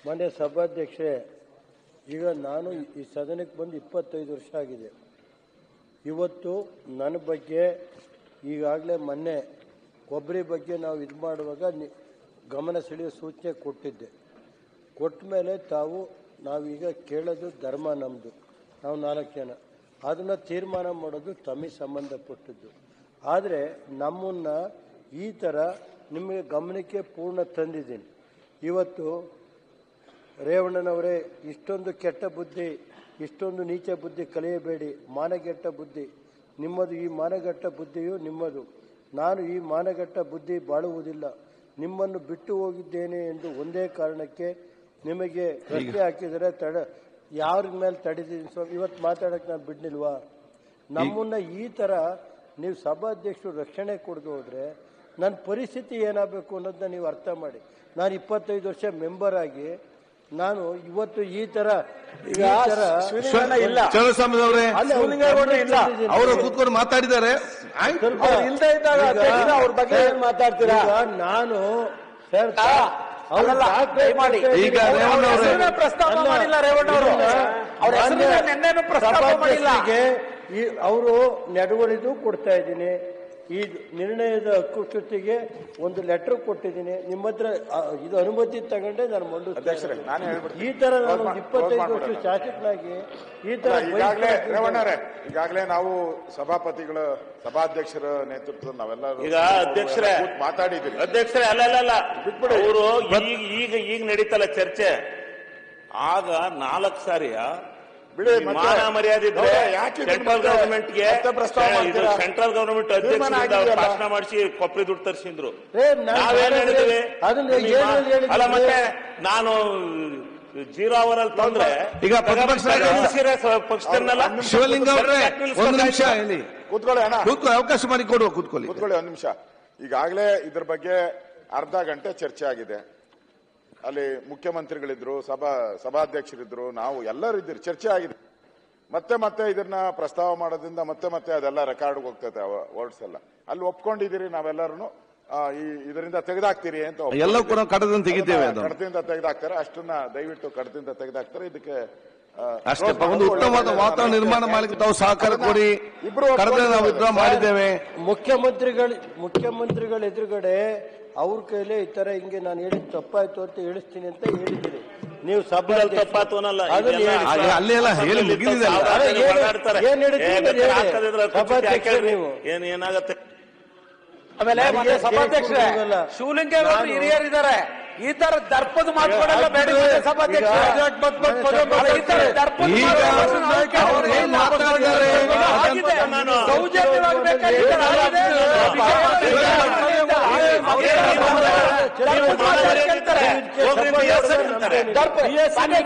ಮಾನ್ಯ ಸಭಾಧ್ಯಕ್ಷರೇ ಈಗ ನಾನು ಈ ಸದನಕ್ಕೆ ಬಂದು ಇಪ್ಪತ್ತೈದು ವರ್ಷ ಆಗಿದೆ ಇವತ್ತು ನನ್ನ ಬಗ್ಗೆ ಈಗಾಗಲೇ ಮೊನ್ನೆ ಕೊಬ್ಬರಿ ಬಗ್ಗೆ ನಾವು ಇದು ಮಾಡುವಾಗ ನಿ- ಗಮನ ಸೆಳೆಯೋ ಸೂಚನೆ ಕೊಟ್ಟಿದ್ದೆ ಕೊಟ್ಟ ಮೇಲೆ ತಾವು ನಾವೀಗ ಕೇಳೋದು ಧರ್ಮ ನಮ್ಮದು ನಾವು ನಾಲ್ಕು ಜನ ಅದನ್ನು ತೀರ್ಮಾನ ಮಾಡೋದು ತಮಗೆ ಸಂಬಂಧಪಟ್ಟದ್ದು ಆದರೆ ನಮ್ಮನ್ನು ಈ ಥರ ನಿಮಗೆ ಗಮನಕ್ಕೆ ಪೂರ್ಣ ತಂದಿದ್ದೀನಿ ಇವತ್ತು ರೇವಣ್ಣನವರೇ ಇಷ್ಟೊಂದು ಕೆಟ್ಟ ಬುದ್ಧಿ ಇಷ್ಟೊಂದು ನೀಚ ಬುದ್ಧಿ ಕಲಿಯಬೇಡಿ ಮಾನಗೆಟ್ಟ ಬುದ್ಧಿ ನಿಮ್ಮದು ಈ ಮಾನಗೆಟ್ಟ ಬುದ್ಧಿಯು ನಿಮ್ಮದು ನಾನು ಈ ಮಾನಗೆಟ್ಟ ಬುದ್ಧಿ ಬಾಳುವುದಿಲ್ಲ ನಿಮ್ಮನ್ನು ಬಿಟ್ಟು ಹೋಗಿದ್ದೇನೆ ಎಂದು ಒಂದೇ ಕಾರಣಕ್ಕೆ ನಿಮಗೆ ಪ್ರಶ್ನೆ ಹಾಕಿದರೆ ತಡ ಯಾರ ಮೇಲೆ ತಡೆದಿದ್ದೀನಿ ಸ್ವಾಮಿ ಇವತ್ತು ಮಾತಾಡಕ್ಕೆ ನಾನು ಬಿಡ್ನಿಲ್ವಾ ನಮ್ಮನ್ನ ಈ ಥರ ನೀವು ಸಭಾಧ್ಯಕ್ಷರು ರಕ್ಷಣೆ ಕೊಡದು ಹೋದ್ರೆ ನನ್ನ ಪರಿಸ್ಥಿತಿ ಏನಾಗಬೇಕು ಅನ್ನೋದನ್ನ ನೀವು ಅರ್ಥ ಮಾಡಿ ನಾನು ಇಪ್ಪತ್ತೈದು ವರ್ಷ ಮೆಂಬರ್ ಆಗಿ ನಾನು ಇವತ್ತು ಈ ತರ ಈ ತರ ಶಿವಲಿಂಗಣ್ಣ ಇಲ್ಲ ಚಂದ್ರಸ್ವಾಮಿದವ್ರೆ ಅಲ್ಲ, ಅವ್ರು ಶಿವಲಿಂಗೇಗೌಡರು ಇಲ್ಲ. ಅವರು ಕೂತ್ಕೊಂಡು ಮಾತಾಡಿದ್ದಾರೆ ಆಯ್ತು ಸ್ವಲ್ಪ ಅವ್ರು ಇಲ್ದೇ ಇದ್ದಾಗ ಈಗ- ಅಧ್ಯಕ್ಷರೇ ಅವ್ರ ಬಗ್ಗೆ ಏನ್ ಮಾತಾಡ್ತೀರಾ? ಈಗ ನಾನು ಸರ್ ಆ, ಅವ್ರು ಅಲ್ಲಲ್ಲ, ಡಾಕ್ಟರ್ ದಯಮಾಡಿ. ಈಗ ಅವ್ರ ರೇವಣ್ಣ ಅವರೇ- ಹೆಸರನ್ನ ಪ್ರಸ್ತಾಪ ಅಲ್ಲ, ಮಾಡಿಲ್ಲ ರೇವಣ್ಣ ಅವರು ಇದನ್ನ ಅವ್ರ ಹೆಸರನ್ನ ಮಾನ್ಯ ನೆನ್ನೆನೂ ಪ್ರಸ್ತಾಪ ಮಾಡಿಲ್ಲ ಸಭಾಧ್ಯಕ್ಷರಿಗೆ ಈ ಅವರು ನಡವಳಿದು ಕೊಡ್ತಾ ಇದ್ದೀನಿ ಈ ನಿರ್ಣಯದ ಹಕ್ಕು ಕೃತಿಗೆ ಒಂದು ಲೆಟರ್ ಕೊಟ್ಟಿದ್ದೀನಿ ನಿಮ್ಮ ಹತ್ರ ಆ, ಇದು ಅನುಮತಿ ತಗೊಂಡೆ ನಾನು ಮಂಡಿಸ್ತಾ ಅಧ್ಯಕ್ಷರೇ, ಇರೋದು. ನಾನೇ ಹೇಳ್ಬಿಡ್ತೀನಿ. ಈ ತರ ನಾನು ಕ್ಲೋಸ್ ಒಂದು ಮಾಡ್- ಇಪ್ಪತ್ತೈದು ಕ್ಲೋಸ್ ವರ್ಷ ಮಾಡ್ಬಿಡೋಣ. ಶಾಸಕನಾಗಿ ಈ ತರ ಈಗಾಗಲೇ ಬೈಸ್ಕೊಳ್ತಿದ್ದೆ. ರೇವಣ್ಣರೇ ಈಗಾಗಲೇ ನಾವು ಸಭಾಪತಿಗಳ ಸಭಾಧ್ಯಕ್ಷರ ನೇತೃತ್ವದಲ್ಲಿ ನಾವೆಲ್ಲರೂ ಈಗ ಅಧ್ಯಕ್ಷರೇ ಕೂತ್ ಮಾತಾಡಿದ್ದೀರಿ ಅಧ್ಯಕ್ಷರೇ ಅಲ್ಲ ಅಲ್ಲ ಅಲ್ಲ ಅವರು ಈಗ ಈಗ ಈಗ ನಡೀತಲ್ಲ ಚರ್ಚೆ ಆಗ ನಾಲ್ಕು ಸಾರಿಯ ಬಿಡಿ, ಈ ಮತ್ತೆ ಮಾನ ಮರ್ಯಾದೆ ಇದ್ರೆ ಗೌರವ, ಯಾಕೆ ಇದನ್ನ ಸೆಂಟ್ರಲ್ ಮತ್ತೆ- ಗವರ್ಮೆಂಟ್ ಗೆ ಮತ್ತೆ ಪ್ರಸ್ತಾವ ಮಾಡ್ತೀರಾ? ಸೆಂಟ್ರಲ್ ಗವರ್ಮೆಂಟ್ ತೀರ್ಮಾನ ಅಧ್ಯಕ್ಷರಿಂದ ಆಗಿದೆಯಲ್ಲ? ಭಾಷಣ ಮಾಡಿಸಿ ಕೊಪ್ಪರಿ ದುಡ್ಡು ತರಿಸಿದ್ರು ಏ, ನಾನ್ ನಾವೇನ್ ಮಾತಾಡಿದ್ರೆ ಹೇಳಿದ್ವಿ ಅದನ್ನ ನಿಮ್ಮ- ಏನ್ ಹೇಳಿದ್ವಿ? ಅಲ್ಲ ಮತ್ತೆ ನಾನು ಜೀರೋ ಅವರ್ ಅಲ್ಲಿ ತಂದ್ರೆ ಈಗ ಪ್ರತಿಪಕ್ಷ ನಾಯಕ ನಿಲ್ಸಿರೋ ಸ- ಪಕ್ಷದನ್ನೆಲ್ಲ ಶಿವಲಿಂಗ ಅವರೇ ನಿಲ್ಸ್ಬೇಕಾಯ್ತು. ಒಂದು ನಿಮಿಷ ಇಲ್ಲಿ ಕೂತ್ಕೊಳ್ಳಿ ಅಣ್ಣ ಕೂತ್ಕೊಳ್ಳಿ ಅವಕಾಶ ಮಾಡಿ ಕೊಡುವ ಕೂತ್ಕೊಳ್ಳಿ ಕೂತ್ಕೊಳ್ಳಿ ಒಂದ್ ನಿಮಿಷ ಈಗಾಗಲೇ ಇದ್ರ ಬಗ್ಗೆ ಅರ್ಧ ಗಂಟೆ ಚರ್ಚೆ ಆಗಿದೆ ಅಲ್ಲಿ ಮುಖ್ಯಮಂತ್ರಿಗಳಿದ್ರು ಸಭಾ ಸಭಾಧ್ಯಕ್ಷರಿದ್ರು ನಾವು ಎಲ್ಲರೂ ಇದ್ದೀರಿ ಚರ್ಚೆ ಆಗಿದೆ ಮತ್ತೆ ಮತ್ತೆ ಇದನ್ನ ಪ್ರಸ್ತಾವ ಮಾಡೋದ್ರಿಂದ ಮತ್ತೆ ಮತ್ತೆ ಅದೆಲ್ಲ ರೆಕಾರ್ಡ್ ಹೋಗ್ತದೆ ವರ್ಡ್ಸ್ ಎಲ್ಲ ಅಲ್ಲಿ ಒಪ್ಕೊಂಡಿದ್ದೀರಿ ನಾವೆಲ್ಲರೂ ಈ ಇದರಿಂದ ತೆಗೆದಾಕ್ತೀರಿ ಅಂತ ಒಪ್ಕೊಂಡಿದ್ದೀರಿ. ಎಲ್ಲವೂ ಕೂಡ ಕಡದಿಂದ ತೆಗಿತೇವೆ ಅದು. ಅದನ್ನ ಕಡದಿಂದ ತೆಗೆದಾಕ್ತಾರೆ ಅಷ್ಟನ್ನ ದಯವಿಟ್ಟು ಕಡದಿಂದ ತೆಗೆದಾಕ್ತಾರೆ ಇದಕ್ಕೆ ಆ, ಅಷ್ಟೇ close ಒಂದು ಮಾಡೋದು ಉತ್ತಮವಾದ ಒಳ್ಳೆಯದು. ವಾತಾವರಣ ನಿರ್ಮಾಣ ಮಾಡಲಿಕ್ಕೆ ತಾವು ಸಹಕಾರ ಕೊಡಿ ಇಬ್ರು ಕಡದ ನಾವು ವಿಡ್ರಾ ಮಾಡಿದ್ದೇವೆ ಮುಖ್ಯಮಂತ್ರಿಗಳ ಮುಖ್ಯಮಂತ್ರಿಗಳ ಎದುರುಗಡೆ ಅವ್ರ ಕೈಲೇ ಈ ತರ ಹಿಂಗೆ ನಾನು ಹೇಳಿದ್ ತಪ್ಪಾಯ್ತು ಅಂತ ಹೇಳಿಸ್ತೀನಿ ಅಂತ ಹೇಳಿದ್ದೀನಿ ನೀವು ಸಭೆ ಇದ್ರಲ್ಲಿ ತಪ್ಪಾತು ಅನ್ನಲ್ಲ. ಅದನ್ನ ಇದೆಲ್ಲ ಹೇಳಿ. ಹಾಗೆ ಅಲ್ಲೇ ಎಲ್ಲ ಹೇಳಿ ಮುಗಿದಿದೆ ಅಲ್ಲ. ಅದೇ ಅವ್ರು ಏನು- ಮಾತಾಡ್ತಾರೆ. ಏನ್ ಹೇಳಿದ್ರು ಏ, ಅಂತ ಬೇಕಾದ್ರೆ ಹೇಳಿ. ಹಾಕೋದಿದ್ರೆ ಕುಚ್ಚು ಸಭಾಧ್ಯಕ್ಷರು ಹಾಕ್ಯಾರ್ರಿ. ನೀವು. ಏನ್ ಏನಾಗತ್ತೆ ಆಮೇಲೆ ನನಗೆ ಮತ್ತೆ ಸಭಾಧ್ಯಕ್ಷರೇ ಜೈಪುರದಲ್ಲ. ಶಿವಲಿಂಗೇಗೌಡರು ನಾನು- ಹಿರಿಯರಿದ್ದಾರೆ ಈ ತರ ದರ್ಪದ ಮಾತುಗಳೆಲ್ಲ ಬೇಡ ಮತ್ತೆ ಸಭಾಧ್ಯಕ್ಷರೇ ಈಗ- ಅಲ್ಲ, ಈ ತರ ದರ್ಪದ ಈಗ ಮಾತುಗಳನ್ನ ನಾವು ಅವ್ರು ಏನ್ ಮಾತಾಡಿದ್ದಾರೆ? ಆಗಿದೆ. ನಾನು ಸೌಜನ್ಯವಾಗಿ ಬೇಕಾದ್ರೆ ಈ ತರ ಆಗಿದೆ. ದರ್ಪದ ಮಾತು ಕೇಳ್ತಾರೆ. ಹೋಗ್ರಿ ಬಿ ಎಸ್ ಎನ್ ಅಂತಾರೆ. ದರ್ಪ ಮಾನ್ಯ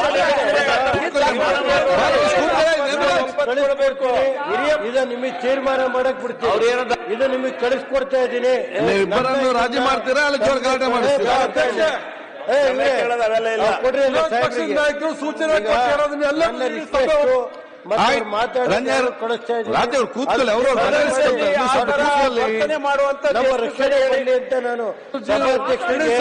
ಇದು ನಿಮಗೆ ತೀರ್ಮಾನ ಮಾಡಕ್ ಬಿಡ್ತೀವಿ ಇದು ನಿಮಗೆ ಕಳಿಸ್ಕೊಡ್ತಾ ಇದ್ದೀನಿ ನೀವು ಇಬ್ಬರನ್ನು ರಾಜಿ ಮಾಡ್ತೀರಾ ಅಲ್ಲಿ ಜೋರ್ ಗಲಾಟೆ ಮಾಡಿಸ್ತೀರಾ ಏ, ಇವ್ರೇ, ಕೇಳೋದು ಅವೆಲ್ಲ ಇಲ್ಲ. ಅವ್ರು ಕೊಡ್ರಿ ಇಲ್ಲ ಸಾಹೇಬ್ರಿಗೆ. ಸೂಚನೆ ಈಗ ನನ್ನ request ಮತ್ತೆ ಅವ್ರು ಮಾತಾಡೋದು ರಂಜಾನ್ ಕಳಿಸ್ತಾ ಇದ್ದೀನಿ. ರಾಜ ಅವ್ರು ಕೂತ್ಕೊಳ್ಳಿ ಅವರು ಅದು ವರ್ತನೆ ಮಾಡುವಂತ ನಮ್ಮ ರಕ್ಷಣೆ ಇರಲಿ ಅಂತ ನಾನು ಸಭಾಧ್ಯಕ್ಷರಿಗೆ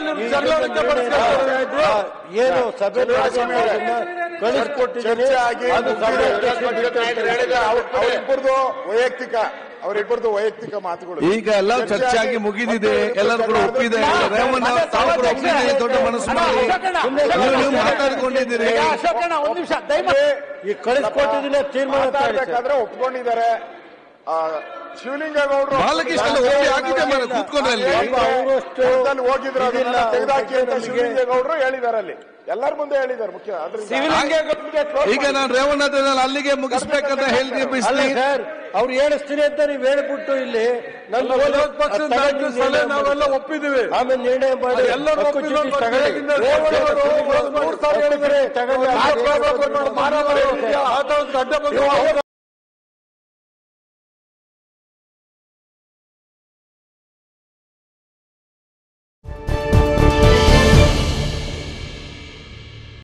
ಏನು ಸಭೆ ಕಳಿಸ್ಕೊಟ್ಟಿದ್ದೀನಿ ಚರ್ಚೆ ಆಗಿ ಅದು ಸಭಾಧ್ಯಕ್ಷರಿಗೆ ಹೇಳಿದ್ರೆ ಅವ್ರ- ಅವರಿಬ್ಬರದು ವೈಯಕ್ತಿಕ ಅವರಿಬ್ಬರದು ವೈಯಕ್ತಿಕ ಮಾತುಗಳು ಈಗ ಎಲ್ಲ ಚರ್ಚೆ ಆಗಿ ಮುಗಿದಿದೆ ಎಲ್ಲರೂ ಕೂಡ ಒಪ್ಪಿದೆ ರೇವಣ್ಣ ತಾವು ಕೂಡ ಒಪ್ಪಿದ್ದೀರಿ ದೊಡ್ಡ ಮನಸ್ಸು ಮಾಡಿ ನೀವು- ನೀವು ಮಾತಾಡಿಕೊಂಡಿದ್ದೀರಿ ಅಶೋಕಣ್ಣ ಒಂದ್ ನಿಮಿಷ ದಯಮಾಡಿ ಈಗ ಕಳಿಸ್ಕೊಟ್ಟಿದ್ದೀನಿ ತೀರ್ಮಾನ ತಾಳಿ ಸರ್. ಮಾತಾಡ್ಬೇಕಾದ್ರೆ ಒಪ್ಕೊಂಡಿದ್ದಾರೆ ಆ, ಶಿವಲಿಂಗೇಗೌಡರು ಬಾಲಕೃಷ್ಣ ಒಪ್ಪಿ ಆಗಿದೆ ಮಾರ್ರೆ, ಕೂತ್ಕೊಂಡ್ರೆ ಅಲ್ಲಿ. ಪಾಪ ಅವರಷ್ಟು ಪಕ್ಕದಲ್ಲಿ ಹೋಗಿದ್ರು ಅದನ್ನ ಇದಿಲ್ಲ, ತೆಗೆದಾಕಿ ಅಂತ ನಮಗೆ- ಶಿವಲಿಂಗೇಗೌಡರು ಹೇಳಿದ್ದಾರೆ ಅಲ್ಲಿ ಎಲ್ಲರ ಮುಂದೆ ಹೇಳಿದ್ದಾರೆ ಮುಖ್ಯ ಅದ್ರಿಂದ ಶಿವಲಿಂಗೇಗೌಡರಿಗೆ close ಈಗ ನಾನು ರೇವಣ್ಣ ಹತ್ರದಲ್ಲಿ ಅಲ್ಲಿಗೆ ಮುಗಿಸ್ಬೇಕಂತ ಹೇಳಿ ಅಲ್ಲ ಬಯಸ್ತೀನಿ ಸರ್ ಅವ್ರು ಹೇಳಿಸ್ತೀನಿ ಅಂತ ನೀವು ಹೇಳ್ಬಿಟ್ಟು ಇಲ್ಲಿ ನನ್ನ ವಿರೋಧ ಪಕ್ಷದ ನಾಯಕರ ಸಲಹೆ ನಾವೆಲ್ಲ ಒಪ್ಪಿದ್ದೀವಿ. ಆಮೇಲೆ ನಿರ್ಣಯ ಮಾಡಿ ಎಲ್ಲರೂ ಹಕ್ಕು ಒಪ್ಪಿದ್ರು ಚೀಟಿ ಅಂತ ತಗೊಳ್ಳಿ. ಬೆಳಗಿಂದ ರೇವಣ್ಣ ಅವರು ಮೂರು ಸಾವಿರ ಹೇಳಿದ್ದಾರೆ. ತಗೊಳ್ಳಿ. ಮಾರಾಟ ಮಾಡಿ, ಮಾರಾಟ ಮಾಡಿ, ಆ ಥರದ್ದು ಅಡ್ಡ ಬಂದು